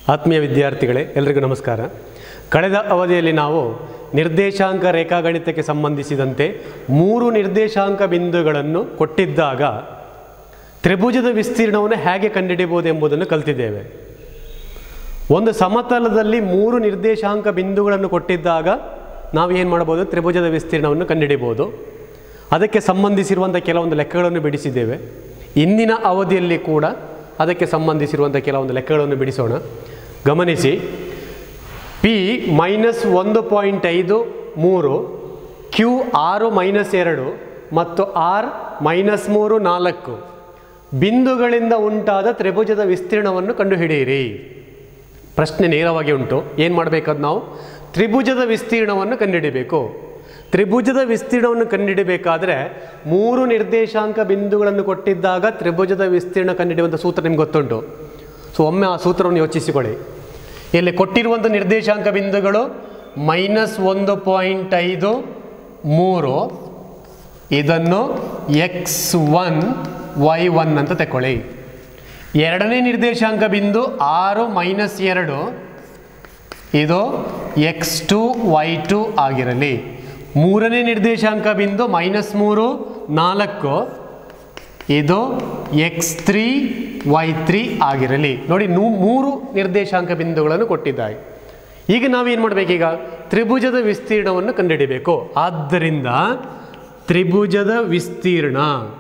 ಆತ್ಮೀಯ ವಿದ್ಯಾರ್ಥಿಗಳೇ ಎಲ್ರಿಗೂ ನಮಸ್ಕಾರ ಕಳೆದ ಅವಧಿಯಲ್ಲಿ ನಾವು ನಿರ್ದೇಶಾಂಕ ರೇಖಾಗಣಿತಕ್ಕೆ ಸಂಬಂಧಿಸಿದಂತೆ ಮೂರು ನಿರ್ದೇಶಾಂಕ ಬಿಂದುಗಳನ್ನು ಕೊಟ್ಟಿದ್ದಾಗ ತ್ರಿಭುಜದ ವಿಸ್ತೀರ್ಣವನ್ನು ಹೇಗೆ ಕಂಡುಹಿಡಿಯಬಹುದು ಎಂಬುದನ್ನು ಕಲಿತಿದ್ದೇವೆ ಒಂದು ಸಮತಲದಲ್ಲಿ ಮೂರು ನಿರ್ದೇಶಾಂಕ ಬಿಂದುಗಳನ್ನು ಕೊಟ್ಟಿದ್ದಾಗ ನಾವು ಏನು ಮಾಡ್ಬೋದು ತ್ರಿಭುಜದ ವಿಸ್ತೀರ್ಣವನ್ನು ಕಂಡುಹಿಡಿಬೋದು ಅದಕ್ಕೆ ಸಂಬಂಧಿಸಿರುವಂಥ ಕೆಲವೊಂದು ಲೆಕ್ಕಗಳನ್ನು ಬಿಡಿಸಿದ್ದೇವೆ ಇಂದಿನ ಅವಧಿಯಲ್ಲಿ ಕೂಡ ಅದಕ್ಕೆ ಸಂಬಂಧಿಸಿರುವಂಥ ಕೆಲವೊಂದು ಲೆಕ್ಕಗಳನ್ನು ಬಿಡಿಸೋಣ ಗಮನಿಸಿ ಪಿ ಮೈನಸ್ ಒಂದು ಪಾಯಿಂಟ್ ಐದು ಮೂರು ಕ್ಯೂ ಆರು ಮೈನಸ್ ಎರಡು ಮತ್ತು ಆರ್ ಮೈನಸ್ ಮೂರು ನಾಲ್ಕು ಬಿಂದುಗಳಿಂದ ಉಂಟಾದ ತ್ರಿಭುಜದ ವಿಸ್ತೀರ್ಣವನ್ನು ಕಂಡುಹಿಡಿಯಿರಿ ಪ್ರಶ್ನೆ ನೇರವಾಗಿ ಉಂಟು ಏನು ಮಾಡಬೇಕಾದ್ ನಾವು ತ್ರಿಭುಜದ ವಿಸ್ತೀರ್ಣವನ್ನು ಕಂಡುಹಿಡಿಬೇಕು ತ್ರಿಭುಜದ ವಿಸ್ತೀರ್ಣವನ್ನು ಕಂಡುಹಿಡಿಬೇಕಾದ್ರೆ ಮೂರು ನಿರ್ದೇಶಾಂಕ ಬಿಂದುಗಳನ್ನು ಕೊಟ್ಟಿದ್ದಾಗ ತ್ರಿಭುಜದ ವಿಸ್ತೀರ್ಣ ಕಂಡುಹಿಡಿಯುವಂಥ ಸೂತ್ರ ನಿಮ್ಗೆ ಗೊತ್ತುಂಟು ಸೊ ಒಮ್ಮೆ ಆ ಸೂತ್ರವನ್ನು ಯೋಚಿಸಿಕೊಳ್ಳಿ ಇಲ್ಲಿ ಕೊಟ್ಟಿರುವಂಥ ನಿರ್ದೇಶಾಂಕ ಬಿಂದುಗಳು ಮೈನಸ್ ಒಂದು ಪಾಯಿಂಟ್ ಐದು ಮೂರು ಇದನ್ನು ಎಕ್ಸ್ ಒನ್ ವೈ ಒನ್ ಅಂತ ತಗೊಳ್ಳಿ ಎರಡನೇ ನಿರ್ದೇಶಾಂಕ ಬಿಂದು ಆರು ಮೈನಸ್ ಎರಡು ಇದು ಎಕ್ಸ್ ಟು ವೈ ಟು ಆಗಿರಲಿ ಮೂರನೇ ನಿರ್ದೇಶಾಂಕ ಬಿಂದು ಮೈನಸ್ ಮೂರು ನಾಲ್ಕು ಇದು ಎಕ್ಸ್ ತ್ರೀ ವೈ ತ್ರೀ ಆಗಿರಲಿ ನೋಡಿ ನೂ ಮೂರು ನಿರ್ದೇಶಾಂಕ ಬಿಂದುಗಳನ್ನು ಕೊಟ್ಟಿದ್ದಾರೆ ಈಗ ನಾವೇನು ಮಾಡಬೇಕೀಗ ತ್ರಿಭುಜದ ವಿಸ್ತೀರ್ಣವನ್ನು ಕಂಡುಹಿಡಿಬೇಕು ಆದ್ದರಿಂದ ತ್ರಿಭುಜದ ವಿಸ್ತೀರ್ಣ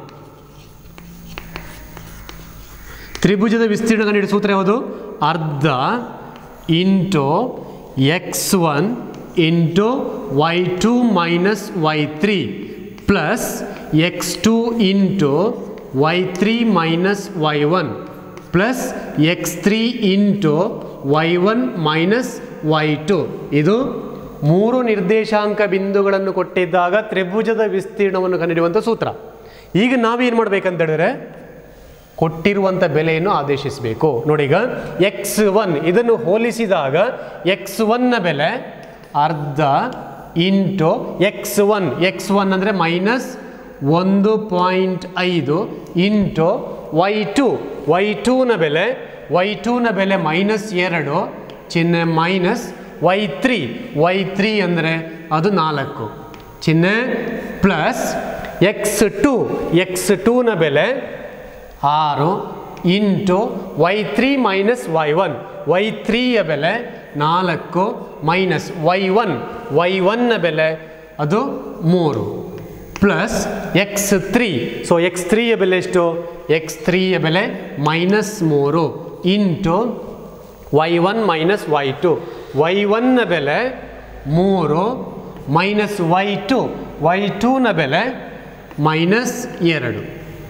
ತ್ರಿಭುಜದ ವಿಸ್ತೀರ್ಣ ಕಂಡುಹಿಡಿದ ಸೂತ್ರ ಯಾವುದು ಅರ್ಧ into x one into y two minus y three plus x two into y three minus y one plus x three into y one minus y two ಇದು ಮೂರು ನಿರ್ದೇಶಾಂಕ ಬಿಂದುಗಳನ್ನು ಕೊಟ್ಟಿದ್ದಾಗ ತ್ರಿಭುಜದ ವಿಸ್ತೀರ್ಣವನ್ನು ಕಂಡುಹಿಡಿಯುವಂಥ ಸೂತ್ರ ಈಗ ನಾವೇನು ಮಾಡ್ಬೇಕಂತ ಹೇಳಿದ್ರೆ ಕೊಟ್ಟಿರುವಂಥ ಬೆಲೆಯನ್ನು ಆದೇಶಿಸಬೇಕು ನೋಡಿ ಈಗ ಎಕ್ಸ್ ಒನ್ ಇದನ್ನು ಹೋಲಿಸಿದಾಗ ಎಕ್ಸ್ ಒನ್ನ ಬೆಲೆ ಅರ್ಧ into x one x one ಅಂದರೆ ಮೈನಸ್ ಒಂದು ಪಾಯಿಂಟ್ ಐದು ಇಂಟು ವೈ ಟು ವೈ ಟೂನ ಬೆಲೆ ವೈ ಟೂನ ಬೆಲೆ ಮೈನಸ್ ಎರಡು ಚಿಹ್ನೆ minus y three y three ಅಂದರೆ ಅದು ನಾಲ್ಕು ಚಿಹ್ನೆ ಪ್ಲಸ್ ಎಕ್ಸ್ ಟು ಎಕ್ಸ್ ಟೂನ ಬೆಲೆ ಆರು into y three minus y one y ತ್ರೀಯ ಬೆಲೆ ನಾಲ್ಕು ಮೈನಸ್ ವೈ ಒನ್ ವೈ ಒನ್ನ ಬೆಲೆ ಅದು ಮೂರು plus x three so x ತ್ರೀಯ ಬೆಲೆ ಎಷ್ಟು ಎಕ್ಸ್ ತ್ರೀಯ ಬೆಲೆ ಮೈನಸ್ ಮೂರು into y one minus y two y ಒನ್ನ ಬೆಲೆ ಮೂರು ಮೈನಸ್ ವೈ ಟು ವೈ ಟೂನ ಬೆಲೆ ಮೈನಸ್ ಎರಡು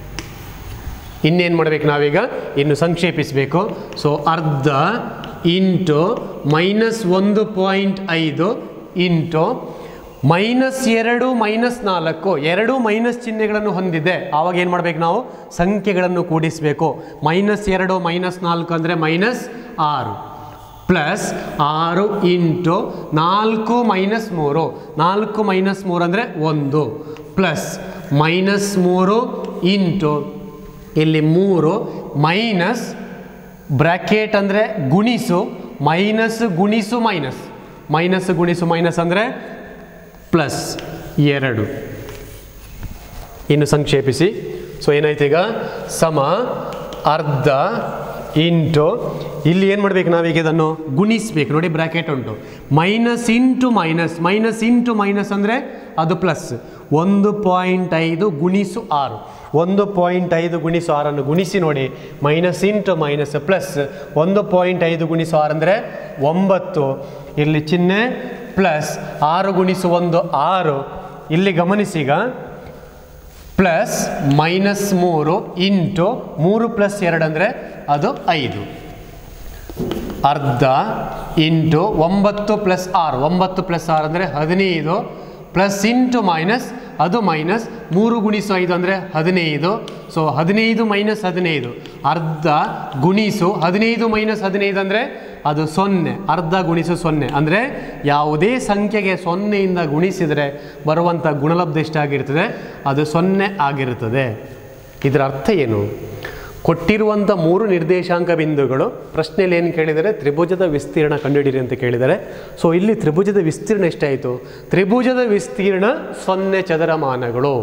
ಇನ್ನೇನು ಮಾಡಬೇಕು ನಾವೀಗ ಇನ್ನು ಸಂಕ್ಷೇಪಿಸಬೇಕು ಸೊ ಅರ್ಧ ಇಂಟು ಮೈನಸ್ ಒಂದು ಪಾಯಿಂಟ್ ಐದು ಇಂಟು ಮೈನಸ್ ಎರಡು ಮೈನಸ್ ನಾಲ್ಕು ಎರಡು ಮೈನಸ್ ಚಿಹ್ನೆಗಳನ್ನು ಹೊಂದಿದೆ ಆವಾಗ ಏನು ಮಾಡಬೇಕು ನಾವು ಸಂಖ್ಯೆಗಳನ್ನು ಕೂಡಿಸಬೇಕು ಮೈನಸ್ ಎರಡು ಮೈನಸ್ ನಾಲ್ಕು ಅಂದರೆ ಮೈನಸ್ ಆರು ಪ್ಲಸ್ ಆರು ಇಂಟು ನಾಲ್ಕು ಮೈನಸ್ ಮೂರು ನಾಲ್ಕು ಮೈನಸ್ ಮೂರು ಅಂದರೆ ಒಂದು ಪ್ಲಸ್ ಮೈನಸ್ ಮೂರು ಇಂಟು ಇಲ್ಲಿ ಮೂರು ಮೈನಸ್ ಬ್ರ್ಯಾಕೆಟ್ ಅಂದರೆ ಗುಣಿಸು ಮೈನಸ್ ಗುಣಿಸು ಮೈನಸ್ ಮೈನಸ್ ಗುಣಿಸು ಮೈನಸ್ ಅಂದರೆ ಪ್ಲಸ್ ಎರಡು ಇನ್ನು ಸಂಕ್ಷೇಪಿಸಿ ಸೊ ಏನಾಯ್ತು ಈಗ ಸಮ ಅರ್ಧ ಇಂಟು ಇಲ್ಲಿ ಏನು ಮಾಡಬೇಕು ನಾವೀಗ ಇದನ್ನು ಗುಣಿಸ್ಬೇಕು ನೋಡಿ ಬ್ರ್ಯಾಕೆಟ್ ಉಂಟು minus into minus minus into minus ಅಂದರೆ ಅದು ಪ್ಲಸ್ ಒಂದು ಪಾಯಿಂಟ್ ಐದು ಗುಣಿಸು ಆರು ಒಂದು ಪಾಯಿಂಟ್ ಐದು ಗುಣಿಸು ಆರನ್ನು ಗುಣಿಸಿ ನೋಡಿ ಮೈನಸ್ ಇಂಟು ಮೈನಸ್ ಪ್ಲಸ್ ಒಂದು ಪಾಯಿಂಟ್ ಐದು ಗುಣಿಸು ಆರು ಅಂದರೆ ಒಂಬತ್ತು ಇಲ್ಲಿ ಚಿಹ್ನೆ ಪ್ಲಸ್ ಆರು ಗುಣಿಸು ಒಂದು ಆರು ಇಲ್ಲಿ ಗಮನಿಸೀಗ ಪ್ಲಸ್ ಮೈನಸ್ ಮೂರು ಇಂಟು ಮೂರು ಪ್ಲಸ್ ಎರಡು ಅಂದರೆ ಅದು ಐದು ಅರ್ಧ ಇಂಟು ಒಂಬತ್ತು ಪ್ಲಸ್ ಆರು ಒಂಬತ್ತು ಪ್ಲಸ್ ಆರು ಅಂದರೆ ಹದಿನೈದು ಪ್ಲಸ್ ಇಂಟು ಮೈನಸ್ ಅದು ಮೈನಸ್ ಮೂರು ಗುಣಿಸು ಐದು ಅಂದರೆ ಹದಿನೈದು ಸೊ ಹದಿನೈದು ಮೈನಸ್ ಹದಿನೈದು ಅರ್ಧ ಗುಣಿಸು ಹದಿನೈದು ಮೈನಸ್ ಹದಿನೈದು ಅಂದರೆ ಅದು ಸೊನ್ನೆ ಅರ್ಧ ಗುಣಿಸು ಸೊನ್ನೆ ಅಂದರೆ ಯಾವುದೇ ಸಂಖ್ಯೆಗೆ ಸೊನ್ನೆಯಿಂದ ಗುಣಿಸಿದರೆ ಬರುವಂಥ ಗುಣಲಬ್ಧ ಎಷ್ಟಾಗಿರ್ತದೆ ಅದು ಸೊನ್ನೆ ಆಗಿರುತ್ತದೆ ಇದರ ಅರ್ಥ ಏನು ಕೊಟ್ಟಿರುವಂಥ ಮೂರು ನಿರ್ದೇಶಾಂಕ ಬಿಂದುಗಳು ಪ್ರಶ್ನೆಯಲ್ಲಿ ಏನು ಕೇಳಿದರೆ ತ್ರಿಭುಜದ ವಿಸ್ತೀರ್ಣ ಕಂಡುಹಿಡಿರಿ ಅಂತ ಕೇಳಿದ್ದಾರೆ ಸೊ ಇಲ್ಲಿ ತ್ರಿಭುಜದ ವಿಸ್ತೀರ್ಣ ಎಷ್ಟಾಯಿತು ತ್ರಿಭುಜದ ವಿಸ್ತೀರ್ಣ ಸೊನ್ನೆ ಚದರಮಾನಗಳು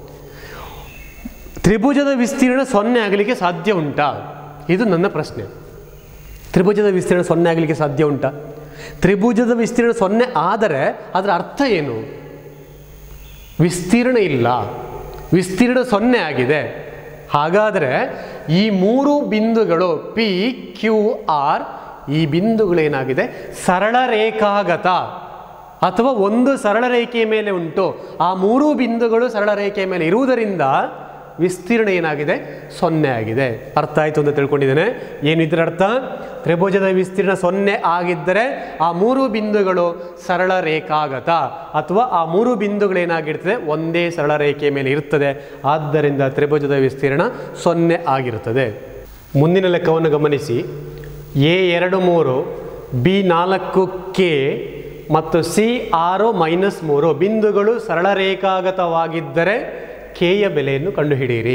ತ್ರಿಭುಜದ ವಿಸ್ತೀರ್ಣ ಸೊನ್ನೆ ಆಗಲಿಕ್ಕೆ ಸಾಧ್ಯ ಉಂಟಾ ಇದು ನನ್ನ ಪ್ರಶ್ನೆ ತ್ರಿಭುಜದ ವಿಸ್ತೀರ್ಣ ಸೊನ್ನೆ ಆಗಲಿಕ್ಕೆ ಸಾಧ್ಯ ಉಂಟಾ ತ್ರಿಭುಜದ ವಿಸ್ತೀರ್ಣ ಸೊನ್ನೆ ಆದರೆ ಅದರ ಅರ್ಥ ಏನು ವಿಸ್ತೀರ್ಣ ಇಲ್ಲ ವಿಸ್ತೀರ್ಣ ಸೊನ್ನೆ ಆಗಿದೆ ಹಾಗಾದರೆ ಈ ಮೂರು ಬಿಂದುಗಳು ಪಿ ಕ್ಯೂ ಆರ್ ಈ ಬಿಂದುಗಳೇನಾಗಿದೆ ಸರಳ ರೇಖಾಗತ ಅಥವಾ ಒಂದು ಸರಳ ರೇಖೆಯ ಮೇಲೆ ಉಂಟು ಆ ಮೂರು ಬಿಂದುಗಳು ಸರಳ ರೇಖೆಯ ಮೇಲೆ ಇರುವುದರಿಂದ ವಿಸ್ತೀರ್ಣ ಏನಾಗಿದೆ ಸೊನ್ನೆ ಆಗಿದೆ ಅರ್ಥ ಆಯಿತು ಅಂತ ತಿಳ್ಕೊಂಡಿದ್ದೇನೆ ಏನು ಇದರ ಅರ್ಥ ತ್ರಿಭುಜದ ವಿಸ್ತೀರ್ಣ ಸೊನ್ನೆ ಆಗಿದ್ದರೆ ಆ ಮೂರು ಬಿಂದುಗಳು ಸರಳ ರೇಖಾಗತ ಅಥವಾ ಆ ಮೂರು ಬಿಂದುಗಳೇನಾಗಿರ್ತದೆ ಒಂದೇ ಸರಳ ರೇಖೆಯ ಮೇಲೆ ಇರ್ತದೆ ಆದ್ದರಿಂದ ತ್ರಿಭುಜದ ವಿಸ್ತೀರ್ಣ ಸೊನ್ನೆ ಆಗಿರುತ್ತದೆ ಮುಂದಿನ ಲೆಕ್ಕವನ್ನು ಗಮನಿಸಿ ಎ ಎರಡು ಮೂರು ಬಿ ನಾಲ್ಕು ಕೆ ಮತ್ತು ಸಿ ಆರು ಮೈನಸ್ ಮೂರು ಬಿಂದುಗಳು ಸರಳ ರೇಖಾಗತವಾಗಿದ್ದರೆ ಕೆಯ ಬೆಲೆಯನ್ನು ಕಂಡುಹಿಡಿಯಿರಿ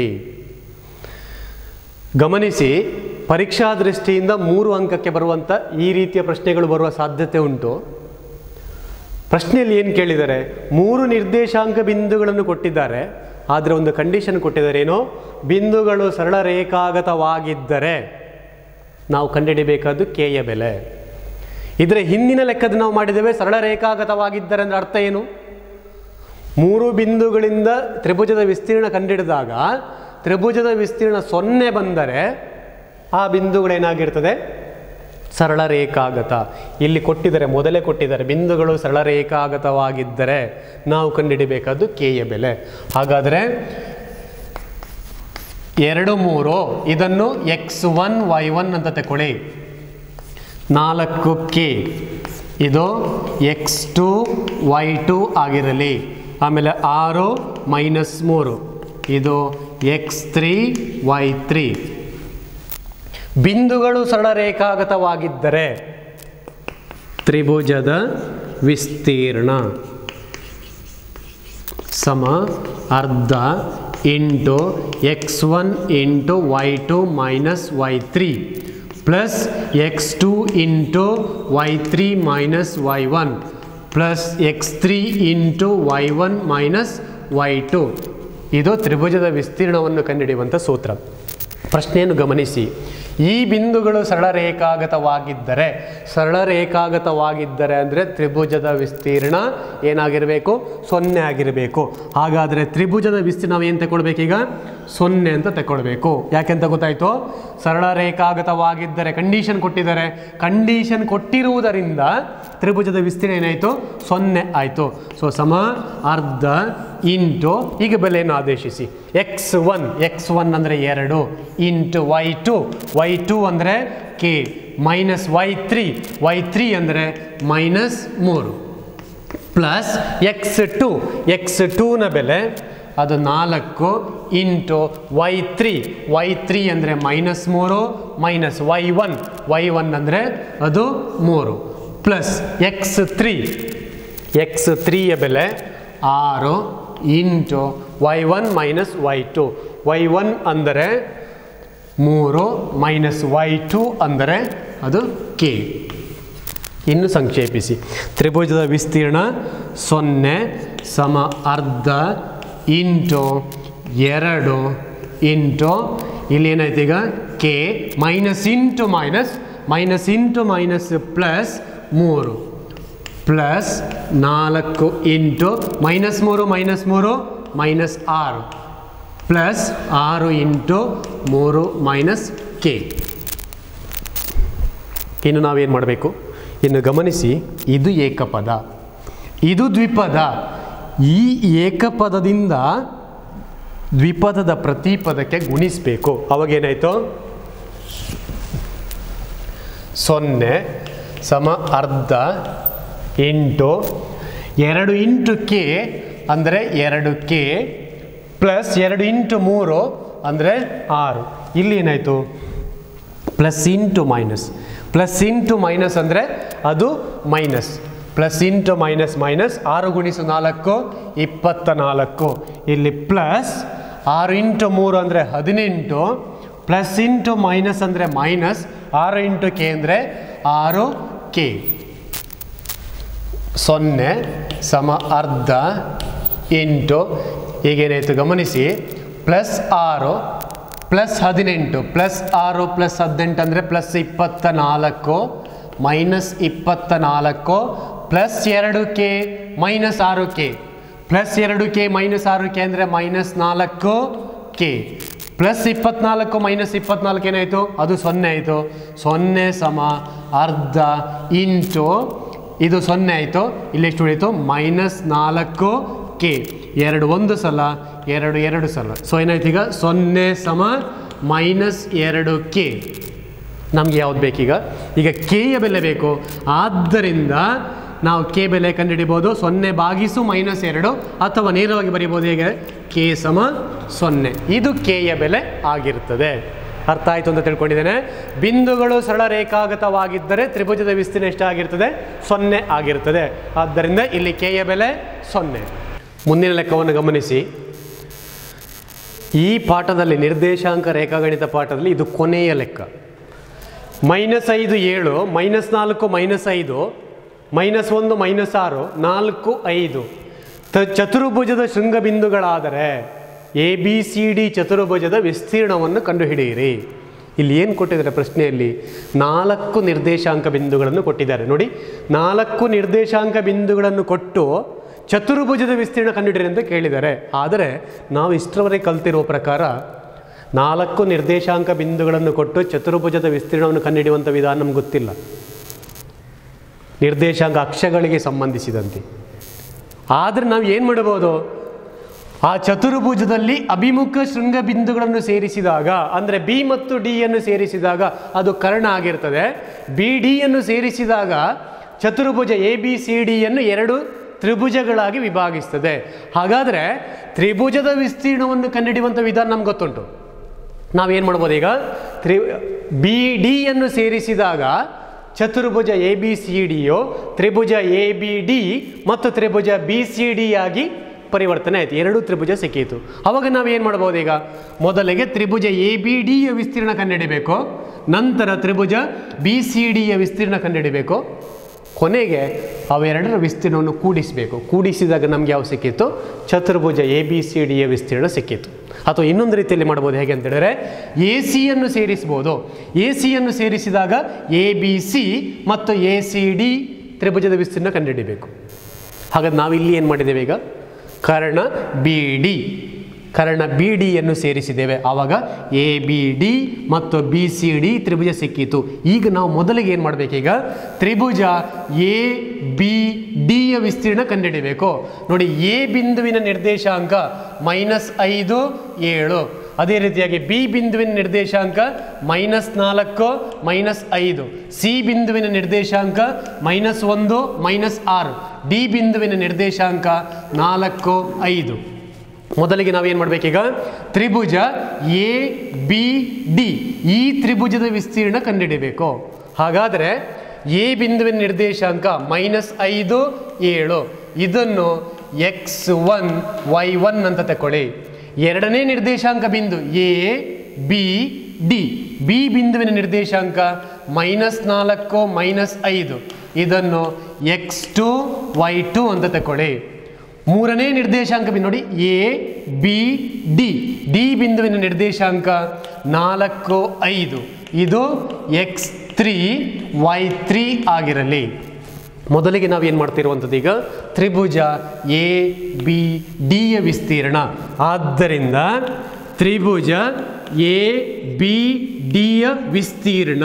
ಗಮನಿಸಿ ಪರೀಕ್ಷಾ ದೃಷ್ಟಿಯಿಂದ ಮೂರು ಅಂಕಕ್ಕೆ ಬರುವಂಥ ಈ ರೀತಿಯ ಪ್ರಶ್ನೆಗಳು ಬರುವ ಸಾಧ್ಯತೆ ಉಂಟು ಪ್ರಶ್ನೆಯಲ್ಲಿ ಏನು ಕೇಳಿದ್ದಾರೆ ಮೂರು ನಿರ್ದೇಶಾಂಕ ಬಿಂದುಗಳನ್ನು ಕೊಟ್ಟಿದ್ದಾರೆ ಆದರೆ ಒಂದು ಕಂಡೀಷನ್ ಕೊಟ್ಟಿದ್ದಾರೆ ಏನೋ ಬಿಂದುಗಳು ಸರಳ ರೇಖಾಗತವಾಗಿದ್ದರೆ ನಾವು ಕಂಡುಹಿಡಿಬೇಕಾದ್ದು ಕೆಯ ಬೆಲೆ ಇದರ ಹಿಂದಿನ ಲೆಕ್ಕದ ನಾವು ಮಾಡಿದ್ದೇವೆ ಸರಳ ರೇಖಾಗತವಾಗಿದ್ದರೆ ಅಂದರೆ ಅರ್ಥ ಏನು ಮೂರು ಬಿಂದುಗಳಿಂದ ತ್ರಿಭುಜದ ವಿಸ್ತೀರ್ಣ ಕಂಡಿಡಿದಾಗ ತ್ರಿಭುಜದ ವಿಸ್ತೀರ್ಣ ಸೊನ್ನೆ ಬಂದರೆ ಆ ಬಿಂದುಗಳೇನಾಗಿರ್ತದೆ ಸರಳ ರೇಖಾಗತ ಇಲ್ಲಿ ಕೊಟ್ಟಿದ್ದಾರೆ ಮೊದಲೇ ಕೊಟ್ಟಿದ್ದಾರೆ ಬಿಂದುಗಳು ಸರಳ ರೇಖಾಗತವಾಗಿದ್ದರೆ ನಾವು ಕಂಡುಹಿಡಿಬೇಕಾದ್ದು ಕೆಯ ಬೆಲೆ ಹಾಗಾದರೆ ಎರಡು ಮೂರು ಇದನ್ನು ಎಕ್ಸ್ ಒನ್ ವೈ ಒನ್ ಅಂತ ತಗೊಳ್ಳಿ ನಾಲ್ಕು ಕೆ ಇದು ಎಕ್ಸ್ ಟು ವೈ ಟು ಆಗಿರಲಿ ಆಮೇಲೆ ಆರು ಮೈನಸ್ ಮೂರು ಇದು ಎಕ್ಸ್ ತ್ರೀ ವೈ ತ್ರೀ ಬಿಂದುಗಳು ಸರಳ ರೇಖಾಗತವಾಗಿದ್ದರೆ ತ್ರಿಭುಜದ ವಿಸ್ತೀರ್ಣ ಸಮ ಅರ್ಧ into x one into y two minus y three plus x two into y three minus y one plus x three into y one minus y two ಇದು ತ್ರಿಭುಜದ ವಿಸ್ತೀರ್ಣವನ್ನು ಕಂಡುಹಿಡಿಯುವಂಥ ಸೂತ್ರ ಪ್ರಶ್ನೆಯನ್ನು ಗಮನಿಸಿ ಈ ಬಿಂದುಗಳು ಸರಳ ರೇಖಾಗತವಾಗಿದ್ದರೆ ಸರಳ ರೇಖಾಗತವಾಗಿದ್ದರೆ ಅಂದರೆ ತ್ರಿಭುಜದ ವಿಸ್ತೀರ್ಣ ಏನಾಗಿರಬೇಕು ಸೊನ್ನೆ ಆಗಿರಬೇಕು ಹಾಗಾದರೆ ತ್ರಿಭುಜದ ವಿಸ್ತೀರ್ಣ ನಾವು ಏನು ತಗೊಳ್ಬೇಕೀಗ ಸೊನ್ನೆ ಅಂತ ತಗೊಳ್ಬೇಕು ಯಾಕೆಂತ ಗೊತ್ತಾಯಿತು ಸರಳ ರೇಖಾಗತವಾಗಿದ್ದರೆ ಕಂಡೀಷನ್ ಕೊಟ್ಟಿದ್ದಾರೆ ಕಂಡೀಷನ್ ಕೊಟ್ಟಿರುವುದರಿಂದ ತ್ರಿಭುಜದ ವಿಸ್ತೀರ್ಣ ಏನಾಯಿತು ಸೊನ್ನೆ ಆಯಿತು ಸೊ ಸಮ ಅರ್ಧ ಇಂಟು ಈಗ ಬೆಲೆಯನ್ನು ಆದೇಶಿಸಿ ಎಕ್ಸ್ ಒನ್ ಎಕ್ಸ್ ಒನ್ ಅಂದರೆ ಎರಡು into y two y two ಅಂದರೆ k minus y three y three ಅಂದರೆ ಮೈನಸ್ ಮೂರು ಪ್ಲಸ್ ಎಕ್ಸ್ ಟು ಎಕ್ಸ್ ಟೂನ ಬೆಲೆ ಅದು ನಾಲ್ಕು into y three y three ಅಂದರೆ ಮೈನಸ್ ಮೂರು minus y one y one ಅಂದರೆ ಅದು ಮೂರು ಪ್ಲಸ್ ಎಕ್ಸ್ ತ್ರೀ ಎಕ್ಸ್ ತ್ರೀಯ ಬೆಲೆ ಆರು into y one minus y two y one ಅಂದರೆ ಮೂರು ಮೈನಸ್ ವೈ ಟು ಅಂದರೆ ಅದು ಕೆ ಇನ್ನು ಸಂಕ್ಷೇಪಿಸಿ ತ್ರಿಭುಜದ ವಿಸ್ತೀರ್ಣ ಸೊನ್ನೆ ಸಮ ಅರ್ಧ ಇಂಟು ಎರಡು ಇಂಟು ಇಲ್ಲಿ ಏನಾಯ್ತು ಈಗ k minus into minus minus into minus plus ಮೂರು ಪ್ಲಸ್ ನಾಲ್ಕು ಇಂಟು ಮೈನಸ್ ಮೂರು ಮೈನಸ್ ಮೂರು ಮೈನಸ್ ಆರು ಪ್ಲಸ್ ಆರು ಇಂಟು ಮೂರು ಮೈನಸ್ ಕೆ ಇನ್ನು ನಾವೇನು ಮಾಡಬೇಕು ಇನ್ನು ಗಮನಿಸಿ ಇದು ಏಕಪದ ಇದು ದ್ವಿಪದ ಈ ಏಕಪದದಿಂದ ದ್ವಿಪದದ ಪ್ರತಿಪದಕ್ಕೆ ಗುಣಿಸಬೇಕು ಅವಾಗೇನಾಯಿತು ಸೊನ್ನೆ ಸಮ ಅರ್ಧ ಇಂಟು ಎರಡು ಇಂಟು ಕೆ ಅಂದರೆ ಎರಡು ಕೆ ಪ್ಲಸ್ ಎರಡು ಇಂಟು ಮೂರು ಅಂದರೆ ಆರು ಇಲ್ಲಿ ಏನಾಯಿತು plus into minus plus into minus ಅಂದರೆ ಅದು minus plus into minus minus ಆರು ಗುಣಿಸು ನಾಲ್ಕು ಇಪ್ಪತ್ತ ನಾಲ್ಕು ಇಲ್ಲಿ ಪ್ಲಸ್ ಆರು ಇಂಟು ಮೂರು ಅಂದರೆ ಹದಿನೆಂಟು ಪ್ಲಸ್ ಇಂಟು ಮೈನಸ್ ಅಂದರೆ ಮೈನಸ್ ಆರು ಇಂಟು ಕೆ ಅಂದರೆ ಆರು ಕೆ ಸೊನ್ನೆ ಸಮ ಅರ್ಧ ಇಂಟು ಈಗೇನಾಯಿತು ಗಮನಿಸಿ ಪ್ಲಸ್ ಆರು ಪ್ಲಸ್ ಹದಿನೆಂಟು ಪ್ಲಸ್ ಆರು ಪ್ಲಸ್ ಹದಿನೆಂಟು ಅಂದರೆ ಪ್ಲಸ್ ಇಪ್ಪತ್ತ ನಾಲ್ಕು ಮೈನಸ್ ಇಪ್ಪತ್ತ ನಾಲ್ಕು ಪ್ಲಸ್ ಎರಡು ಕೆ ಮೈನಸ್ ಆರು ಕೆ ಪ್ಲಸ್ ಎರಡು ಕೆ ಮೈನಸ್ ಆರು ಕೆ ಅಂದರೆ ಮೈನಸ್ ನಾಲ್ಕು ಕೆ ಪ್ಲಸ್ ಇಪ್ಪತ್ನಾಲ್ಕು ಮೈನಸ್ ಇಪ್ಪತ್ನಾಲ್ಕು ಏನಾಯಿತು ಅದು ಸೊನ್ನೆ ಆಯಿತು ಸೊನ್ನೆ ಸಮ ಅರ್ಧ ಇಂಟು ಇದು ಸೊನ್ನೆ ಆಯಿತು ಇಲ್ಲಿ ಎಷ್ಟು ಉಳಿಯಿತು ಮೈನಸ್ ನಾಲ್ಕು ಕೆ ಎರಡು ಒಂದು ಸಲ ಎರಡು ಎರಡು ಸಲ ಸೊ ಏನಾಯ್ತು ಈಗ ಸೊನ್ನೆ ಸಮ ಮೈನಸ್ ಎರಡು ಕೆ ನಮಗೆ ಯಾವ್ದು ಬೇಕೀಗ ಈಗ ಕೆಯ ಬೆಲೆ ಬೇಕು ಆದ್ದರಿಂದ ನಾವು ಕೆ ಬೆಲೆ ಕಂಡುಹಿಡಿಬೋದು ಸೊನ್ನೆ ಬಾಗಿಸು ಮೈನಸ್ ಎರಡು ಅಥವಾ ನೇರವಾಗಿ ಬರೀಬೋದು ಹೇಗೆ ಕೆ ಸಮ ಸೊನ್ನೆ ಇದು ಕೆಯ ಬೆಲೆ ಆಗಿರ್ತದೆ ಅರ್ಥ ಆಯಿತು ಅಂತ ತಿಳ್ಕೊಂಡಿದ್ದೇನೆ ಬಿಂದುಗಳು ಸರಳ ರೇಖಾಗತವಾಗಿದ್ದರೆ ತ್ರಿಭುಜದ ವಿಸ್ತೀರ್ಣ ಎಷ್ಟಾಗಿರ್ತದೆ ಸೊನ್ನೆ ಆಗಿರ್ತದೆ ಆದ್ದರಿಂದ ಇಲ್ಲಿ ಕೆಯ ಬೆಲೆ ಸೊನ್ನೆ ಮುಂದಿನ ಲೆಕ್ಕವನ್ನು ಗಮನಿಸಿ ಈ ಪಾಠದಲ್ಲಿ ನಿರ್ದೇಶಾಂಕ ರೇಖಾಗಣಿತ ಪಾಠದಲ್ಲಿ ಇದು ಕೊನೆಯ ಲೆಕ್ಕ ಮೈನಸ್ ಐದು ಏಳು ಮೈನಸ್ ನಾಲ್ಕು ಮೈನಸ್ ಐದು ಮೈನಸ್ ಒಂದು ಮೈನಸ್ ಆರು ನಾಲ್ಕು ಐದು ತ ಚತುರ್ಭುಜದ ಶೃಂಗಬಿಂದುಗಳಾದರೆ ಎ ಬಿ ಸಿ ಡಿ ಚತುರ್ಭುಜದ ವಿಸ್ತೀರ್ಣವನ್ನು ಕಂಡುಹಿಡಿಯಿರಿ ಇಲ್ಲಿ ಏನು ಕೊಟ್ಟಿದ್ದಾರೆ ಪ್ರಶ್ನೆಯಲ್ಲಿ ನಾಲ್ಕು ನಿರ್ದೇಶಾಂಕ ಬಿಂದುಗಳನ್ನು ಕೊಟ್ಟಿದ್ದಾರೆ ನೋಡಿ ನಾಲ್ಕು ನಿರ್ದೇಶಾಂಕ ಬಿಂದುಗಳನ್ನು ಕೊಟ್ಟು ಚತುರ್ಭುಜದ ವಿಸ್ತೀರ್ಣ ಕಂಡುಹಿಡಿಯಿರಿ ಅಂತ ಕೇಳಿದ್ದಾರೆ ಆದರೆ ನಾವು ಇಷ್ಟರವರೆಗೆ ಕಲ್ತಿರುವ ಪ್ರಕಾರ ನಾಲ್ಕು ನಿರ್ದೇಶಾಂಕ ಬಿಂದುಗಳನ್ನು ಕೊಟ್ಟು ಚತುರ್ಭುಜದ ವಿಸ್ತೀರ್ಣವನ್ನು ಕಂಡುಹಿಡಿಯುವಂಥ ವಿಧಾನ ನಮ್ಗೆ ಗೊತ್ತಿಲ್ಲ ನಿರ್ದೇಶಾಂಕ ಅಕ್ಷಗಳಿಗೆ ಸಂಬಂಧಿಸಿದಂತೆ ಆದರೆ ನಾವು ಏನು ಮಾಡಬಹುದು ಆ ಚತುರ್ಭುಜದಲ್ಲಿ ಅಭಿಮುಖ ಶೃಂಗ ಬಿಂದುಗಳನ್ನು ಸೇರಿಸಿದಾಗ ಅಂದರೆ ಬಿ ಮತ್ತು ಡಿ ಯನ್ನು ಸೇರಿಸಿದಾಗ ಅದು ಕರ್ಣ ಆಗಿರ್ತದೆ ಬಿ ಡಿ ಯನ್ನು ಸೇರಿಸಿದಾಗ ಚತುರ್ಭುಜ ಎ ಬಿ ಸಿ ಡಿಯನ್ನು ಎರಡು ತ್ರಿಭುಜಗಳಾಗಿ ವಿಭಾಗಿಸ್ತದೆ ಹಾಗಾದರೆ ತ್ರಿಭುಜದ ವಿಸ್ತೀರ್ಣವನ್ನು ಕಂಡುಹಿಡಿಯುವಂಥ ವಿಧಾನ ನಮ್ಗೆ ಗೊತ್ತುಂಟು ನಾವೇನು ಮಾಡ್ಬೋದು ಈಗ ತ್ರಿ ಬಿ ಡಿಯನ್ನು ಸೇರಿಸಿದಾಗ ಚತುರ್ಭುಜ ಎ ಬಿ ಸಿ ಡಿಯು ತ್ರಿಭುಜ ಎ ಬಿ ಡಿ ಮತ್ತು ತ್ರಿಭುಜ ಬಿ ಸಿ ಡಿ ಆಗಿ ಪರಿವರ್ತನೆ ಆಯಿತು ಎರಡೂ ತ್ರಿಭುಜ ಸಿಕ್ಕಿತು ಅವಾಗ ನಾವು ಏನು ಮಾಡ್ಬೋದು ಈಗ ಮೊದಲಿಗೆ ತ್ರಿಭುಜ ಎ ಬಿ ಡಿಯ ವಿಸ್ತೀರ್ಣ ಕಂಡುಹಿಡಿಬೇಕು ನಂತರ ತ್ರಿಭುಜ ಬಿ ಸಿ ಡಿಯ ವಿಸ್ತೀರ್ಣ ಕಂಡುಹಿಡಿಬೇಕು ಕೊನೆಗೆ ಅವೆರಡರ ವಿಸ್ತೀರ್ಣವನ್ನು ಕೂಡಿಸಬೇಕು ಕೂಡಿಸಿದಾಗ ನಮ್ಗೆ ಯಾವ ಸಿಕ್ಕಿತ್ತು ಚತುರ್ಭುಜ ಎ ಬಿ ಸಿ ಡಿಯ ವಿಸ್ತೀರ್ಣ ಸಿಕ್ಕಿತ್ತು ಅಥವಾ ಇನ್ನೊಂದು ರೀತಿಯಲ್ಲಿ ಮಾಡ್ಬೋದು ಹೇಗೆ ಅಂತ ಹೇಳಿದ್ರೆ ಎ ಸಿಯನ್ನು ಸೇರಿಸ್ಬೋದು ಎ ಸಿಯನ್ನು ಸೇರಿಸಿದಾಗ ಎ ಬಿ ಸಿ ಮತ್ತು ಎ ಸಿ ಡಿ ತ್ರಿಭುಜದ ವಿಸ್ತೀರ್ಣ ಕಂಡುಹಿಡಿಬೇಕು ಹಾಗಾದ್ರೆ ನಾವಿಲ್ಲಿ ಏನು ಮಾಡಿದ್ದೇವೆ ಈಗ ಕರ್ಣ ಬಿ ಡಿ ಕರ್ಣ ಬಿ ಡಿಯನ್ನು ಸೇರಿಸಿದ್ದೇವೆ ಆವಾಗ ಎ ಬಿ ಡಿ ಮತ್ತು ಬಿ ಸಿ ಡಿ ತ್ರಿಭುಜ ಸಿಕ್ಕಿತು ಈಗ ನಾವು ಮೊದಲಿಗೆ ಏನು ಮಾಡಬೇಕೀಗ ತ್ರಿಭುಜ ಎ ಬಿ ಡಿಯ ವಿಸ್ತೀರ್ಣ ಕಂಡುಹಿಡಿಬೇಕು ನೋಡಿ ಎ ಬಿಂದುವಿನ ನಿರ್ದೇಶಾಂಕ ಮೈನಸ್ ಐದು ಏಳು ಅದೇ ರೀತಿಯಾಗಿ ಬಿ ಬಿಂದುವಿನ ನಿರ್ದೇಶಾಂಕ ಮೈನಸ್ ನಾಲ್ಕು ಮೈನಸ್ ಐದು ಸಿ ಬಿಂದುವಿನ ನಿರ್ದೇಶಾಂಕ ಮೈನಸ್ ಒಂದು ಮೈನಸ್ ಆರು ಡಿ ಬಿಂದುವಿನ ನಿರ್ದೇಶಾಂಕ ನಾಲ್ಕು ಐದು ಮೊದಲಿಗೆ ನಾವೇನು ಮಾಡಬೇಕೀಗ ತ್ರಿಭುಜ ಎ ಬಿ ಡಿ ಈ ತ್ರಿಭುಜದ ವಿಸ್ತೀರ್ಣ ಕಂಡುಹಿಡಿಬೇಕು ಹಾಗಾದರೆ ಎ ಬಿಂದುವಿನ ನಿರ್ದೇಶಾಂಕ ಮೈನಸ್ ಐದು ಏಳು ಇದನ್ನು ಎಕ್ಸ್ ಒನ್ ವೈ ಒನ್ ಅಂತ ತಗೊಳ್ಳಿ ಎರಡನೇ ನಿರ್ದೇಶಾಂಕ ಬಿಂದು ಎ ಬಿ ಡಿ ಬಿ ಬಿಂದುವಿನ ನಿರ್ದೇಶಾಂಕ ಮೈನಸ್ ನಾಲ್ಕು ಮೈನಸ್ ಐದು ಇದನ್ನು ಎಕ್ಸ್ ಟು ವೈ ಟು ಅಂತ ತಗೊಳ್ಳಿ ಮೂರನೇ ನಿರ್ದೇಶಾಂಕ ಬಿಂದು ನೋಡಿ ಎ ಬಿ ಡಿ ಡಿ ಬಿಂದುವಿನ ನಿರ್ದೇಶಾಂಕ ನಾಲ್ಕು ಐದು ಇದು ಎಕ್ಸ್ ತ್ರೀ ವೈ ತ್ರೀ ಆಗಿರಲಿ ಮೊದಲಿಗೆ ನಾವು ಏನು ಮಾಡ್ತಿರುವಂಥದ್ದು ಈಗ ತ್ರಿಭುಜ ಎ ಬಿ ಡಿಯ ವಿಸ್ತೀರ್ಣ ಆದ್ದರಿಂದ ತ್ರಿಭುಜ ಎ ಬಿ ಡಿಯ ವಿಸ್ತೀರ್ಣ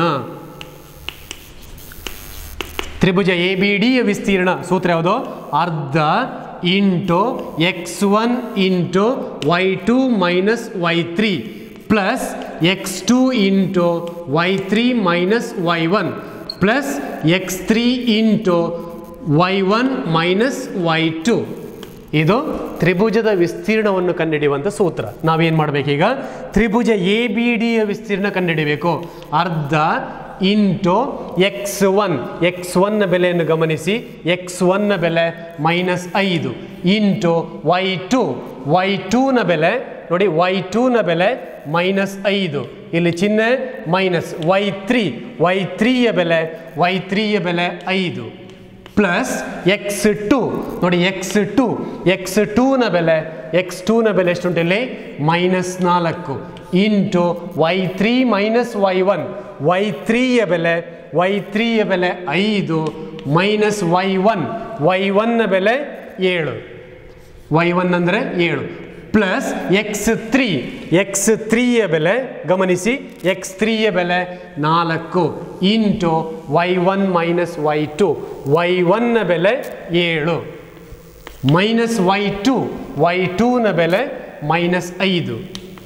ತ್ರಿಭುಜ ಎ ಬಿ ಡಿಯ ವಿಸ್ತೀರ್ಣ ಸೂತ್ರ ಯಾವುದು ಅರ್ಧ into x one into y two minus y three plus x two into y three minus y one plus x three into y one minus y two ಇದು ತ್ರಿಭುಜದ ವಿಸ್ತೀರ್ಣವನ್ನು ಕಂಡುಹಿಡಿಯುವಂಥ ಸೂತ್ರ ನಾವೇನು ಮಾಡಬೇಕೀಗ ತ್ರಿಭುಜ ಎ ಬಿ ಡಿಯ ವಿಸ್ತೀರ್ಣ ಕಂಡುಹಿಡಿಬೇಕು ಅರ್ಧ ಇಂಟು ಎಕ್ಸ್ ಒನ್ ಎಕ್ಸ್ ಒನ್ನ ಬೆಲೆಯನ್ನು ಗಮನಿಸಿ ಎಕ್ಸ್ ಒನ್ನ ಬೆಲೆ ಮೈನಸ್ ಐದು ಇಂಟು ವೈ ಟು ವೈ ಟೂನ ಬೆಲೆ ನೋಡಿ ವೈ ಟೂನ ಬೆಲೆ ಮೈನಸ್ ಐದು ಇಲ್ಲಿ ಚಿಹ್ನೆ ಮೈನಸ್ ವೈ ತ್ರೀ ವೈ ತ್ರೀಯ ಬೆಲೆ ವೈ ತ್ರೀಯ ಬೆಲೆ ಐದು ಪ್ಲಸ್ ಎಕ್ಸ್ ಟು ನೋಡಿ ಎಕ್ಸ್ ಟು ಎಕ್ಸ್ ಟೂನ ಬೆಲೆ ಎಕ್ಸ್ ಟೂನ ಬೆಲೆ ಎಷ್ಟುಂಟು ಇಲ್ಲಿ ಮೈನಸ್ ನಾಲ್ಕು into y three minus y one y ತ್ರೀಯ ಬೆಲೆ ವೈ ತ್ರೀಯ ಬೆಲೆ ಐದು ಮೈನಸ್ ವೈ ಒನ್ ವೈ ಒನ್ನ ಬೆಲೆ ಏಳು ವೈ ಒನ್ ಅಂದರೆ ಏಳು ಪ್ಲಸ್ ಎಕ್ಸ್ ತ್ರೀ ಎಕ್ಸ್ ತ್ರೀಯ ಬೆಲೆ ಗಮನಿಸಿ ಎಕ್ಸ್ ತ್ರೀಯ ಬೆಲೆ ನಾಲ್ಕು into y one minus y two y ಒನ್ನ ಬೆಲೆ ಏಳು ಮೈನಸ್ ವೈ ಟು ವೈ ಟೂನ ಬೆಲೆ ಮೈನಸ್ ಐದು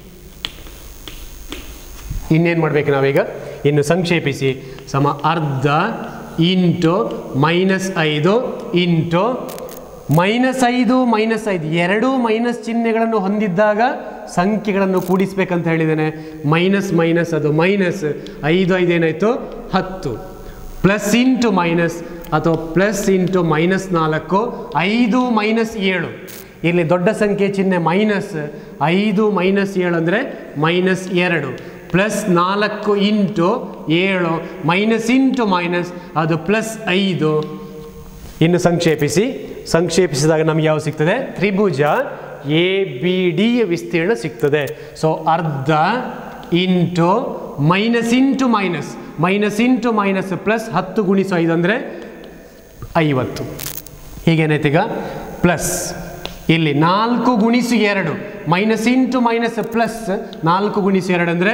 ಇನ್ನೇನು ಮಾಡಬೇಕು ನಾವೀಗ ಇನ್ನು ಸಂಕ್ಷೇಪಿಸಿ ಸಮ ಅರ್ಧ ಇಂಟು ಮೈನಸ್ ಐದು ಇಂಟು ಮೈನಸ್ ಐದು ಮೈನಸ್ ಐದು ಎರಡೂ ಮೈನಸ್ ಚಿಹ್ನೆಗಳನ್ನು ಹೊಂದಿದ್ದಾಗ ಸಂಖ್ಯೆಗಳನ್ನು ಕೂಡಿಸ್ಬೇಕಂತ ಹೇಳಿದ್ದೇನೆ ಮೈನಸ್ ಮೈನಸ್ ಅದು ಮೈನಸ್ ಐದು ಐದು ಏನಾಯಿತು ಹತ್ತು ಪ್ಲಸ್ ಇಂಟು ಮೈನಸ್ ಅಥವಾ ಪ್ಲಸ್ ಇಂಟು ಮೈನಸ್ ನಾಲ್ಕು ಐದು ಮೈನಸ್ ಏಳು ಇಲ್ಲಿ ದೊಡ್ಡ ಸಂಖ್ಯೆ ಚಿಹ್ನೆ ಮೈನಸ್ ಐದು ಮೈನಸ್ ಏಳು ಅಂದರೆ ಮೈನಸ್ ಎರಡು ಪ್ಲಸ್ ನಾಲ್ಕು ಇಂಟು ಏಳು ಮೈನಸ್ ಇಂಟು ಮೈನಸ್ ಅದು ಪ್ಲಸ್ ಐದು ಇನ್ನು ಸಂಕ್ಷೇಪಿಸಿ ಸಂಕ್ಷೇಪಿಸಿದಾಗ ನಮಗೆ ಯಾವ ಸಿಗ್ತದೆ ತ್ರಿಭುಜ ಎ ಬಿ ಡಿಯ ವಿಸ್ತೀರ್ಣ ಸಿಗ್ತದೆ ಸೊ ಅರ್ಧ into minus into minus minus into minus plus ಹತ್ತು ಗುಣಿಸು ಐದು ಅಂದರೆ ಐವತ್ತು ಹೀಗೇನಾಯ್ತು ಈಗ ಪ್ಲಸ್ ಇಲ್ಲಿ ನಾಲ್ಕು ಗುಣಿಸು ಎರಡು ಮೈನಸ್ ಇಂಟು ಮೈನಸ್ ಪ್ಲಸ್ ನಾಲ್ಕು ಗುಣಿಸು ಎರಡು ಅಂದರೆ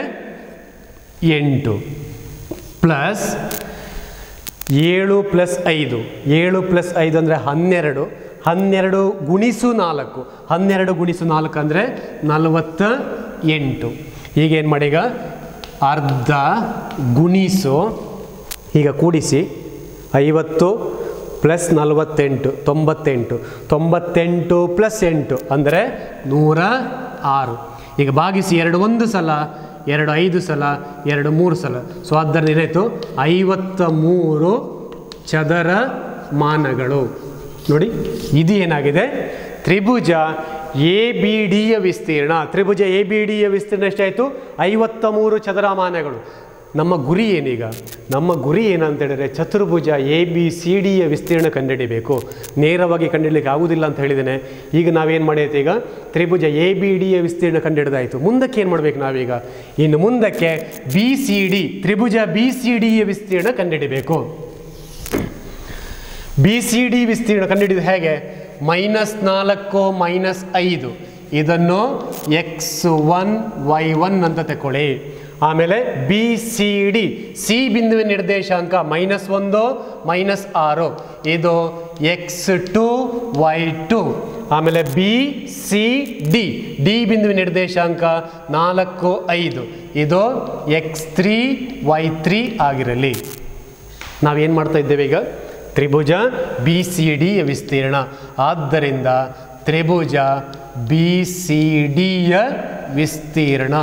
ಎಂಟು ಪ್ಲಸ್ ಏಳು ಪ್ಲಸ್ ಐದು ಏಳು ಪ್ಲಸ್ ಐದು ಅಂದರೆ ಹನ್ನೆರಡು ಹನ್ನೆರಡು ಗುಣಿಸು ನಾಲ್ಕು ಹನ್ನೆರಡು ಗುಣಿಸು ನಾಲ್ಕು ಅಂದರೆ ನಲವತ್ತ ಎಂಟು ಈಗೇನು ಮಾಡಿ ಈಗ ಅರ್ಧ ಗುಣಿಸು ಈಗ ಕೂಡಿಸಿ ಐವತ್ತು ಪ್ಲಸ್ ನಲವತ್ತೆಂಟು ತೊಂಬತ್ತೆಂಟು ತೊಂಬತ್ತೆಂಟು ಪ್ಲಸ್ ಎಂಟು ಅಂದರೆ ನೂರ ಆರು ಈಗ ಭಾಗಿಸಿ ಎರಡು ಒಂದು ಸಲ ಎರಡು ಐದು ಸಲ ಎರಡು ಮೂರು ಸಲ ಸೊ ಆದ್ದರಿಂದ ಏನಾಯಿತು ಐವತ್ತ ಮೂರು ಚದರ ಮಾನಗಳು ನೋಡಿ ಇದು ಏನಾಗಿದೆ ತ್ರಿಭುಜ ಎ ಬಿ ಡಿಯ ವಿಸ್ತೀರ್ಣ ತ್ರಿಭುಜ ಎ ಬಿ ಡಿಯ ವಿಸ್ತೀರ್ಣ ಎಷ್ಟಾಯಿತು ಐವತ್ತ ಮೂರು ಚದರಮಾನಗಳು ನಮ್ಮ ಗುರಿ ಏನೀಗ ನಮ್ಮ ಗುರಿ ಏನಂತ ಹೇಳಿದ್ರೆ ಚತುರ್ಭುಜ ಎ ಬಿ ಸಿ ಡಿಯ ವಿಸ್ತೀರ್ಣ ಕಂಡುಹಿಡಿಬೇಕು ನೇರವಾಗಿ ಕಂಡುಹಿಡಲಿಕ್ಕೆ ಆಗುವುದಿಲ್ಲ ಅಂತ ಹೇಳಿದ್ದೇನೆ ಈಗ ನಾವೇನು ಮಾಡೈತೆ ಈಗ ತ್ರಿಭುಜ ಎ ಬಿ ಡಿಯ ವಿಸ್ತೀರ್ಣ ಕಂಡುಹಿಡಿದಾಯಿತು ಮುಂದಕ್ಕೆ ಏನು ಮಾಡಬೇಕು ನಾವೀಗ ಇನ್ನು ಮುಂದಕ್ಕೆ ಬಿ ಸಿ ಡಿ ತ್ರಿಭುಜ ಬಿ ಸಿ ಡಿಯ ವಿಸ್ತೀರ್ಣ ಕಂಡುಹಿಡಿಬೇಕು ಬಿ ಸಿ ಡಿ ವಿಸ್ತೀರ್ಣ ಕಂಡುಹಿಡಿದು ಹೇಗೆ ಮೈನಸ್ ನಾಲ್ಕು ಮೈನಸ್ ಐದು ಇದನ್ನು ಎಕ್ಸ್ ಒನ್ ವೈ ಒನ್ ಅಂತ ತಗೊಳ್ಳಿ ಆಮೇಲೆ ಬಿ ಸಿ ಡಿ ಸಿ ಬಿಂದುವಿನ ನಿರ್ದೇಶಾಂಕ ಮೈನಸ್ ಒಂದು ಮೈನಸ್ ಆರು ಇದು ಎಕ್ಸ್ ಟು ವೈ ಟು ಆಮೇಲೆ ಬಿ ಸಿ ಡಿ ಡಿ ಬಿಂದುವಿನ ನಿರ್ದೇಶಾಂಕ ನಾಲ್ಕು ಐದು ಇದು ಎಕ್ಸ್ ತ್ರೀ ವೈ ತ್ರೀ ಆಗಿರಲಿ ನಾವೇನು ಮಾಡ್ತಾ ಇದ್ದೇವೆ ಈಗ ತ್ರಿಭುಜ ಬಿ ಸಿ ಡಿಯ ವಿಸ್ತೀರ್ಣ ಆದ್ದರಿಂದ ತ್ರಿಭುಜ ಬಿ ಸಿ ಡಿಯ ವಿಸ್ತೀರ್ಣ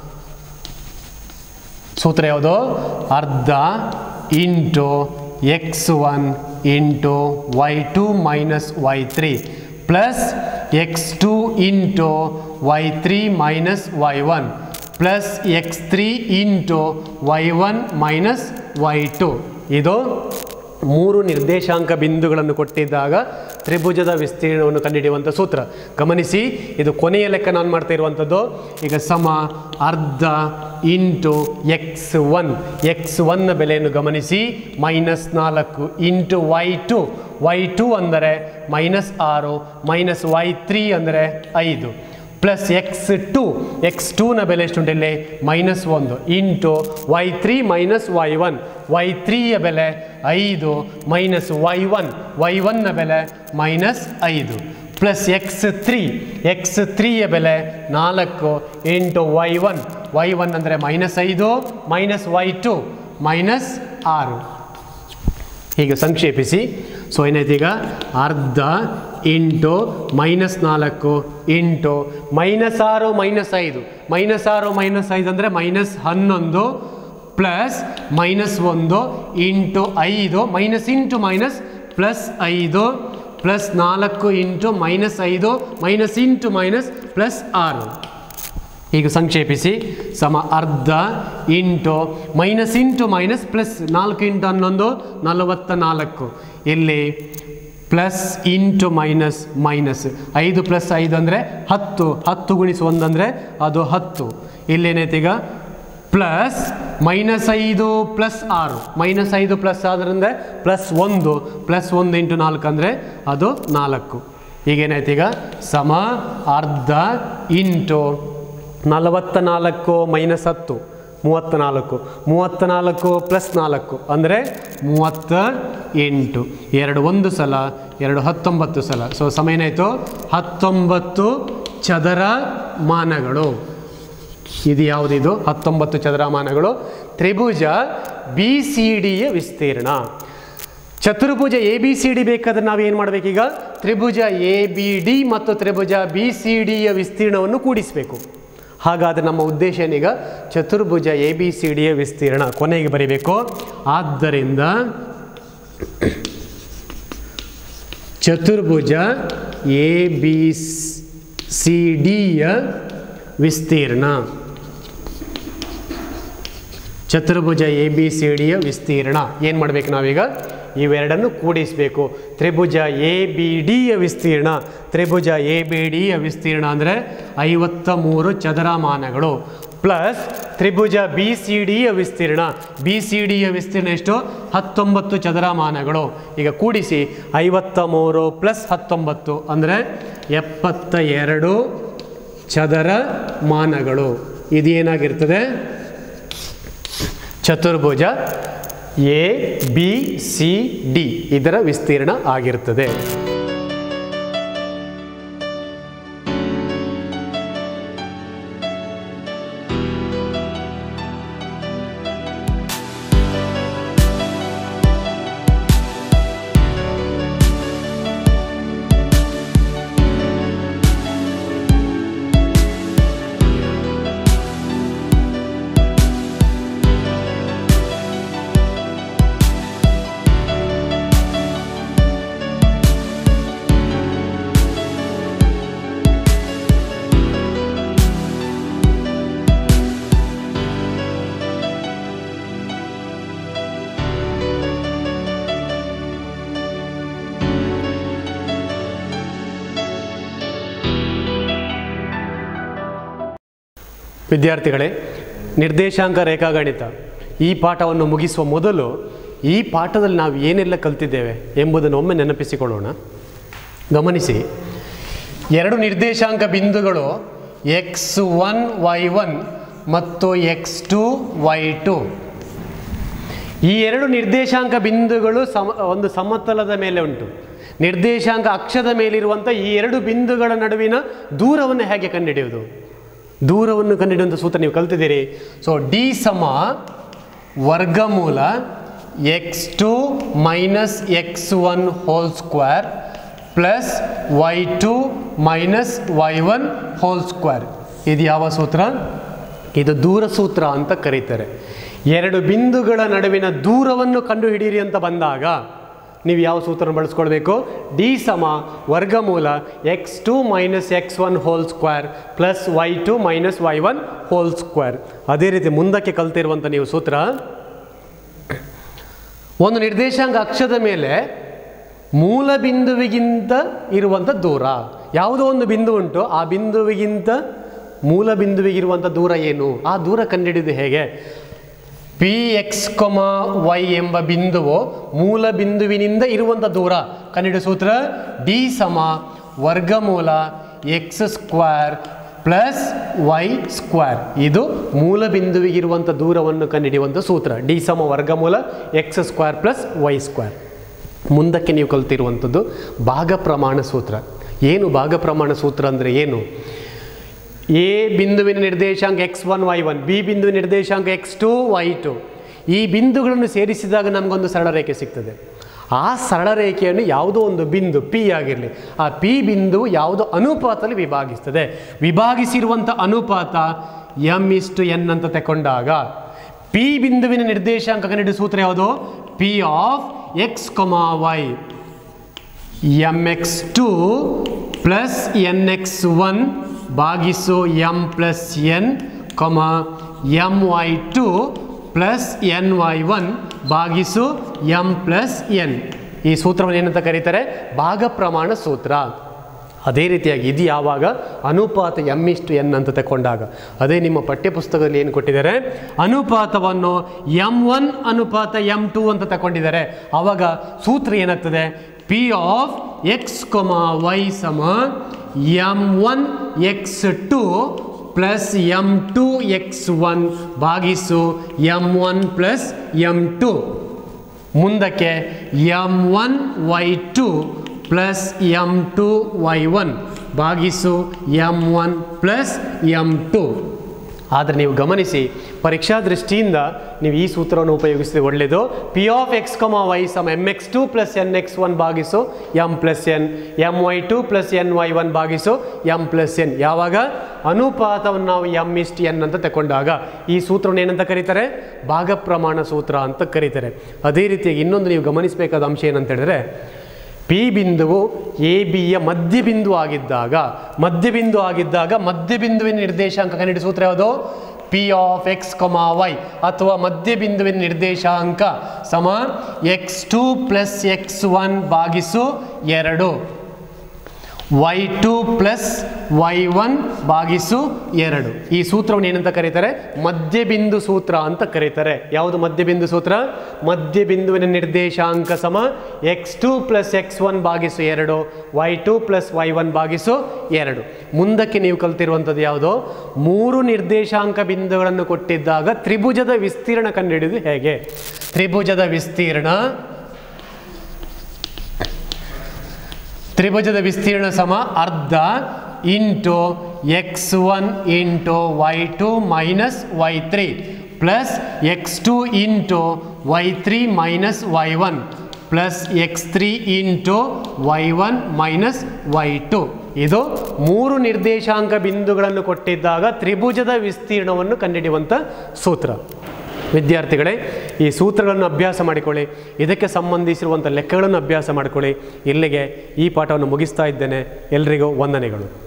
ಸೂತ್ರ ಯಾವುದು ಅರ್ಧ into x one into y two minus y three plus x two into y three minus y one plus x three into y one minus y two ಇದು ಮೂರು ನಿರ್ದೇಶಾಂಕ ಬಿಂದುಗಳನ್ನು ಕೊಟ್ಟಿದ್ದಾಗ ತ್ರಿಭುಜದ ವಿಸ್ತೀರ್ಣವನ್ನು ಕಂಡುಹಿಡಿಯುವಂಥ ಸೂತ್ರ ಗಮನಿಸಿ ಇದು ಕೊನೆಯ ಲೆಕ್ಕ ನಾನು ಮಾಡ್ತಾ ಇರುವಂಥದ್ದು ಈಗ ಸಮ ಅರ್ಧ ಇಂಟು ಎಕ್ಸ್ ಒನ್ ಎಕ್ಸ್ ಒನ್ನ ಬೆಲೆಯನ್ನು ಗಮನಿಸಿ ಮೈನಸ್ ನಾಲ್ಕು into y two y two ಅಂದರೆ ಮೈನಸ್ ಆರು ಮೈನಸ್ ವೈ ತ್ರೀ ಅಂದರೆ ಐದು ಪ್ಲಸ್ ಎಕ್ಸ್ ಟು ಎಕ್ಸ್ ಟೂನ ಬೆಲೆ ಎಷ್ಟುಂಟು ಇಲ್ಲಿ ಮೈನಸ್ ಒಂದು into y three minus y one y ತ್ರೀಯ ಬೆಲೆ ಐದು ಮೈನಸ್ ವೈ ಒನ್ ವೈ ಒನ್ನ ಬೆಲೆ ಮೈನಸ್ ಐದು ಪ್ಲಸ್ ಎಕ್ಸ್ ತ್ರೀ ಎಕ್ಸ್ ತ್ರೀಯ ಬೆಲೆ ನಾಲ್ಕು into y one y one ಅಂದರೆ ಮೈನಸ್ ಐದು ಮೈನಸ್ ವೈ ಟು ಮೈನಸ್ ಆರು ಹೀಗೆ ಸಂಕ್ಷೇಪಿಸಿ ಸೊ ಏನಾಯ್ತು ಈಗ ಅರ್ಧ ಇಂಟು ಮೈನಸ್ ನಾಲ್ಕು ಇಂಟು ಮೈನಸ್ ಆರು ಮೈನಸ್ ಐದು ಮೈನಸ್ ಆರು ಮೈನಸ್ ಐದು ಅಂದರೆ ಮೈನಸ್ ಹನ್ನೊಂದು ಪ್ಲಸ್ ಮೈನಸ್ ಒಂದು ಇಂಟು ಐದು ಮೈನಸ್ ಇಂಟು ಮೈನಸ್ ಪ್ಲಸ್ ಐದು ಪ್ಲಸ್ ನಾಲ್ಕು ಇಂಟು ಮೈನಸ್ ಐದು ಮೈನಸ್ ಇಂಟು ಮೈನಸ್ ಪ್ಲಸ್ ಆರು ಈಗ ಸಂಕ್ಷೇಪಿಸಿ ಸಮ ಅರ್ಧ into minus into minus plus ನಾಲ್ಕು ಇಂಟು ಹನ್ನೊಂದು ನಲವತ್ತ ನಾಲ್ಕು ಇಲ್ಲಿ ಪ್ಲಸ್ ಇಂಟು ಮೈನಸ್ ಮೈನಸ್ ಐದು ಪ್ಲಸ್ ಐದು ಅಂದರೆ ಹತ್ತು ಹತ್ತು ಗುಣಿಸು ಒಂದಂದರೆ ಅದು ಹತ್ತು ಇಲ್ಲೇನೈತೆ ಈಗ ಪ್ಲಸ್ ಮೈನಸ್ ಐದು ಪ್ಲಸ್ ಆರು ಮೈನಸ್ ಐದು ಪ್ಲಸ್ ಆದ್ರಿಂದ ಪ್ಲಸ್ ಒಂದು ಪ್ಲಸ್ ಒಂದು ಇಂಟು ನಾಲ್ಕು ಅಂದರೆ ಅದು ನಾಲ್ಕು ಈಗೇನಾಯ್ತು ಈಗ ಸಮ ಅರ್ಧ ಇಂಟು ನಲವತ್ತ ನಾಲ್ಕು ಮೈನಸ್ ಹತ್ತು ಮೂವತ್ತ ನಾಲ್ಕು ಮೂವತ್ತ ನಾಲ್ಕು ಪ್ಲಸ್ ನಾಲ್ಕು ಅಂದರೆ ಮೂವತ್ತ ಎಂಟು ಎರಡು ಒಂದು ಸಲ ಎರಡು ಹತ್ತೊಂಬತ್ತು ಸಲ ಸೊ ಸಮ ಏನಾಯಿತು ಹತ್ತೊಂಬತ್ತು ಚದರ ಮಾನಗಳು ಇದು ಯಾವುದಿದು ಹತ್ತೊಂಬತ್ತು ಚದರಮಾನಗಳು ತ್ರಿಭುಜ ಬಿ ಸಿ ಡಿಯ ವಿಸ್ತೀರ್ಣ ಚತುರ್ಭುಜ ಎ ಬಿ ಸಿ ಡಿ ಬೇಕಾದ್ರೆ ನಾವೇನು ಮಾಡಬೇಕೀಗ ತ್ರಿಭುಜ ಎ ಬಿ ಡಿ ಮತ್ತು ತ್ರಿಭುಜ ಬಿ ಸಿ ಡಿಯ ವಿಸ್ತೀರ್ಣವನ್ನು ಕೂಡಿಸಬೇಕು ಹಾಗಾದರೆ ನಮ್ಮ ಉದ್ದೇಶ ಏನೀಗ ಚತುರ್ಭುಜ ಎ ಬಿ ಸಿ ಡಿಯ ವಿಸ್ತೀರ್ಣ ಕೊನೆಗೆ ಬರೀಬೇಕು ಆದ್ದರಿಂದ ಚತುರ್ಭುಜ ಎ ಬಿ ಸಿ ಡಿಯ ವಿಸ್ತೀರ್ಣ ಚತುರ್ಭುಜ ಎ ಬಿ ಸಿ ಡಿಯ ವಿಸ್ತೀರ್ಣ ಏನು ಮಾಡಬೇಕು ನಾವೀಗ ಇವೆರಡನ್ನು ಕೂಡಿಸಬೇಕು ತ್ರಿಭುಜ ಎ ಬಿ ಡಿಯ ವಿಸ್ತೀರ್ಣ ತ್ರಿಭುಜ ಎ ಬಿ ಡಿಯ ವಿಸ್ತೀರ್ಣ ಅಂದರೆ ಐವತ್ತ ಮೂರು ಚದರಮಾನಗಳು ಪ್ಲಸ್ ತ್ರಿಭುಜ ಬಿ ಸಿ ಡಿಯ ವಿಸ್ತೀರ್ಣ ಬಿ ಸಿ ಡಿಯ ವಿಸ್ತೀರ್ಣ ಎಷ್ಟು ಹತ್ತೊಂಬತ್ತು ಚದರಮಾನಗಳು ಈಗ ಕೂಡಿಸಿ ಐವತ್ತ ಮೂರು ಪ್ಲಸ್ ಹತ್ತೊಂಬತ್ತು ಅಂದರೆ ಎಪ್ಪತ್ತ ಎರಡು ಚದರ ಮಾನಗಳು ಇದೇನಾಗಿರ್ತದೆ ಚತುರ್ಭುಜ ಎ ಬಿ ಸಿ ಡಿ ಇದರ ವಿಸ್ತೀರ್ಣ ಆಗಿರ್ತದೆ ವಿದ್ಯಾರ್ಥಿಗಳೇ ನಿರ್ದೇಶಾಂಕ ರೇಖಾಗಣಿತ ಈ ಪಾಠವನ್ನು ಮುಗಿಸುವ ಮೊದಲು ಈ ಪಾಠದಲ್ಲಿ ನಾವು ಏನೆಲ್ಲ ಕಲ್ತಿದ್ದೇವೆ ಎಂಬುದನ್ನು ಒಮ್ಮೆ ನೆನಪಿಸಿಕೊಳ್ಳೋಣ ಗಮನಿಸಿ ಎರಡು ನಿರ್ದೇಶಾಂಕ ಬಿಂದುಗಳು ಎಕ್ಸ್ ಒನ್ ವೈ ಒನ್ ಮತ್ತು ಎಕ್ಸ್ ಟು ವೈ ಟು ಈ ಎರಡು ನಿರ್ದೇಶಾಂಕ ಬಿಂದುಗಳು ಸಮ ಒಂದು ಸಮತಲದ ಮೇಲೆ ಉಂಟು ನಿರ್ದೇಶಾಂಕ ಅಕ್ಷದ ಮೇಲಿರುವಂಥ ಈ ಎರಡು ಬಿಂದುಗಳ ನಡುವಿನ ದೂರವನ್ನು ಹೇಗೆ ಕಂಡುಹಿಡಿಯುವುದು ದೂರವನ್ನು ಕಂಡುಹಿಡಿಯುವಂಥ ಸೂತ್ರ ನೀವು ಕಲ್ತಿದ್ದೀರಿ ಸೊ ಡಿ ಸಮ ವರ್ಗಮೂಲ x two minus x one whole square plus y two minus y one whole square ಇದು ಯಾವ ಸೂತ್ರ ಇದು ದೂರ ಸೂತ್ರ ಅಂತ ಕರೀತಾರೆ ಎರಡು ಬಿಂದುಗಳ ನಡುವಿನ ದೂರವನ್ನು ಕಂಡುಹಿಡಿಯಿರಿ ಅಂತ ಬಂದಾಗ ನೀವು ಯಾವ ಸೂತ್ರನ ಬಳಸ್ಕೊಳ್ಬೇಕು ಡಿ ಸಮ ವರ್ಗಮೂಲ x two minus x one whole square plus y two minus y one whole square ಅದೇ ರೀತಿ ಮುಂದಕ್ಕೆ ಕಲ್ತಿರುವಂಥ ನೀವು ಸೂತ್ರ ಒಂದು ನಿರ್ದೇಶಾಂಕ ಅಕ್ಷದ ಮೇಲೆ ಮೂಲ ಬಿಂದುವಿಗಿಂತ ಇರುವಂಥ ದೂರ ಯಾವುದೋ ಒಂದು ಬಿಂದು ಉಂಟು ಆ ಬಿಂದುವಿಗಿಂತ ಮೂಲ ಬಿಂದುವಿಗಿರುವಂಥ ದೂರ ಏನು ಆ ದೂರ ಕಂಡುಹಿಡಿದು ಹೇಗೆ ಪಿ ಎಕ್ಸ್ ಕೊಮ ವೈ ಎಂಬ ಬಿಂದುವು ಮೂಲ ಬಿಂದುವಿನಿಂದ ಇರುವಂಥ ದೂರ ಕಂಡುಹಿಡಿಯುವ ಸೂತ್ರ ಡಿ ಸಮ ವರ್ಗಮೂಲ x square plus y square ಇದು ಮೂಲ ಬಿಂದುವಿಗಿರುವಂಥ ದೂರವನ್ನು ಕಂಡುಹಿಡಿಯುವಂಥ ಸೂತ್ರ ಡಿ ಸಮ ವರ್ಗಮೂಲ x square plus y square ಮುಂದಕ್ಕೆ ನೀವು ಕಲ್ತಿರುವಂಥದ್ದು ಭಾಗ ಪ್ರಮಾಣ ಸೂತ್ರ ಏನು ಭಾಗ ಪ್ರಮಾಣ ಸೂತ್ರ ಅಂದರೆ ಏನು ಎ ಬಿಂದುವಿನ ನಿರ್ದೇಶಾಂಕ x one y one B ಬಿಂದುವಿನ ನಿರ್ದೇಶಾಂಕ ಎಕ್ಸ್ ಟು ವೈ ಟು ಈ ಬಿಂದುಗಳನ್ನು ಸೇರಿಸಿದಾಗ ನಮಗೊಂದು ಸರಳ ರೇಖೆ ಸಿಗ್ತದೆ ಆ ಸರಳ ರೇಖೆಯನ್ನು ಯಾವುದೋ ಒಂದು ಬಿಂದು ಪಿ ಆಗಿರಲಿ ಆ ಪಿ ಬಿಂದು ಯಾವುದೋ ಅನುಪಾತದಲ್ಲಿ ವಿಭಾಗಿಸ್ತದೆ ವಿಭಾಗಿಸಿರುವಂಥ ಅನುಪಾತ ಎಮ್ ಇಷ್ಟು ಎನ್ ಅಂತ ತಗೊಂಡಾಗ ಪಿ ಬಿಂದುವಿನ ನಿರ್ದೇಶಾಂಕ ಕಂಡುಹಿಡಿಯುವ ಸೂತ್ರ ಯಾವುದು P of x comma y m x two plus n x one ಭಾಗಿಸು m plus n comma m y two plus n y one ಭಾಗಿಸು ಎಮ್ ಪ್ಲಸ್ ಎನ್ ಈ ಸೂತ್ರವನ್ನು ಏನಂತ ಕರೀತಾರೆ ಭಾಗ ಪ್ರಮಾಣ ಸೂತ್ರ ಅದೇ ರೀತಿಯಾಗಿ ಇದು ಯಾವಾಗ ಅನುಪಾತ ಎಮ್ ಇಷ್ಟು ಎನ್ ಅಂತ ತಗೊಂಡಾಗ ಅದೇ ನಿಮ್ಮ ಪಠ್ಯಪುಸ್ತಕದಲ್ಲಿ ಏನು ಕೊಟ್ಟಿದ್ದಾರೆ ಅನುಪಾತವನ್ನು ಎಮ್ ಒನ್ ಅನುಪಾತ ಎಮ್ ಟು ಅಂತ ತಗೊಂಡಿದ್ದಾರೆ ಆವಾಗ ಸೂತ್ರ ಏನಾಗ್ತದೆ P of x comma y ಸಮ m one x two plus m two x one ಭಾಗಿಸು m one plus m two ಮುಂದಕ್ಕೆ m one y two plus m two y one ಭಾಗಿಸು m one plus m two ಆದರೆ ನೀವು ಗಮನಿಸಿ ಪರೀಕ್ಷಾ ದೃಷ್ಟಿಯಿಂದ ನೀವು ಈ ಸೂತ್ರವನ್ನು ಉಪಯೋಗಿಸಿದ್ರೆ ಒಳ್ಳೆಯದು P of x comma y ಸಮ m x two plus n x one ಭಾಗಿಸು m plus n m y two plus n y one ಭಾಗಿಸು ಎಮ್ ಪ್ಲಸ್ ಎನ್ ಯಾವಾಗ ಅನುಪಾತವನ್ನು ನಾವು ಎಮ್ ಇಸ್ಟ್ ಎನ್ ಅಂತ ತಗೊಂಡಾಗ ಈ ಸೂತ್ರವನ್ನು ಏನಂತ ಕರೀತಾರೆ ಭಾಗ ಪ್ರಮಾಣ ಸೂತ್ರ ಅಂತ ಕರೀತಾರೆ ಅದೇ ರೀತಿಯಾಗಿ ಇನ್ನೊಂದು ನೀವು ಗಮನಿಸಬೇಕಾದ ಅಂಶ ಏನಂತ ಹೇಳಿದ್ರೆ ಪಿ ಬಿಂದುವು ಎ ಬಿಯ ಮಧ್ಯಬಿಂದು ಆಗಿದ್ದಾಗ ಮಧ್ಯಬಿಂದು ಆಗಿದ್ದಾಗ ಮಧ್ಯಬಿಂದುವಿನ ನಿರ್ದೇಶಾಂಕ ಕಂಡುಹಿಡಿದ ಸೂತ್ರ ಯಾವುದು P of x comma y ಅಥವಾ ಮಧ್ಯಬಿಂದುವಿನ ನಿರ್ದೇಶಾಂಕ ಸಮ x two plus x one ಭಾಗಿಸು ಎರಡು y two plus y one ಭಾಗಿಸು ಎರಡು ಈ ಸೂತ್ರವನ್ನು ಏನಂತ ಕರೀತಾರೆ ಮಧ್ಯಬಿಂದು ಸೂತ್ರ ಅಂತ ಕರೀತಾರೆ ಯಾವುದು ಮಧ್ಯಬಿಂದು ಸೂತ್ರ ಮಧ್ಯಬಿಂದುವಿನ ನಿರ್ದೇಶಾಂಕ ಸಮ x two plus x one ಭಾಗಿಸು ಎರಡು y two plus y one ಭಾಗಿಸು ಎರಡು ಮುಂದಕ್ಕೆ ನೀವು ಕಲ್ತಿರುವಂಥದ್ದು ಯಾವುದು ಮೂರು ನಿರ್ದೇಶಾಂಕ ಬಿಂದುಗಳನ್ನು ಕೊಟ್ಟಿದ್ದಾಗ ತ್ರಿಭುಜದ ವಿಸ್ತೀರ್ಣ ಕಂಡುಹಿಡಿದು ಹೇಗೆ ತ್ರಿಭುಜದ ವಿಸ್ತೀರ್ಣ ತ್ರಿಭುಜದ ವಿಸ್ತೀರ್ಣ ಸಮ ಅರ್ಧ into x one into y two minus y three plus x two into y three minus y one plus x three into y one minus y two ಇದು ಮೂರು ನಿರ್ದೇಶಾಂಕ ಬಿಂದುಗಳನ್ನು ಕೊಟ್ಟಿದ್ದಾಗ ತ್ರಿಭುಜದ ವಿಸ್ತೀರ್ಣವನ್ನು ಕಂಡುಹಿಡಿಯುವಂಥ ಸೂತ್ರ ವಿದ್ಯಾರ್ಥಿಗಳೇ ಈ ಸೂತ್ರಗಳನ್ನು ಅಭ್ಯಾಸ ಮಾಡಿಕೊಳ್ಳಿ ಇದಕ್ಕೆ ಸಂಬಂಧಿಸಿರುವಂಥ ಲೆಕ್ಕಗಳನ್ನು ಅಭ್ಯಾಸ ಮಾಡಿಕೊಳ್ಳಿ ಇಲ್ಲಿಗೆ ಈ ಪಾಠವನ್ನು ಮುಗಿಸ್ತಾ ಇದ್ದೇನೆ ಎಲ್ರಿಗೂ ವಂದನೆಗಳು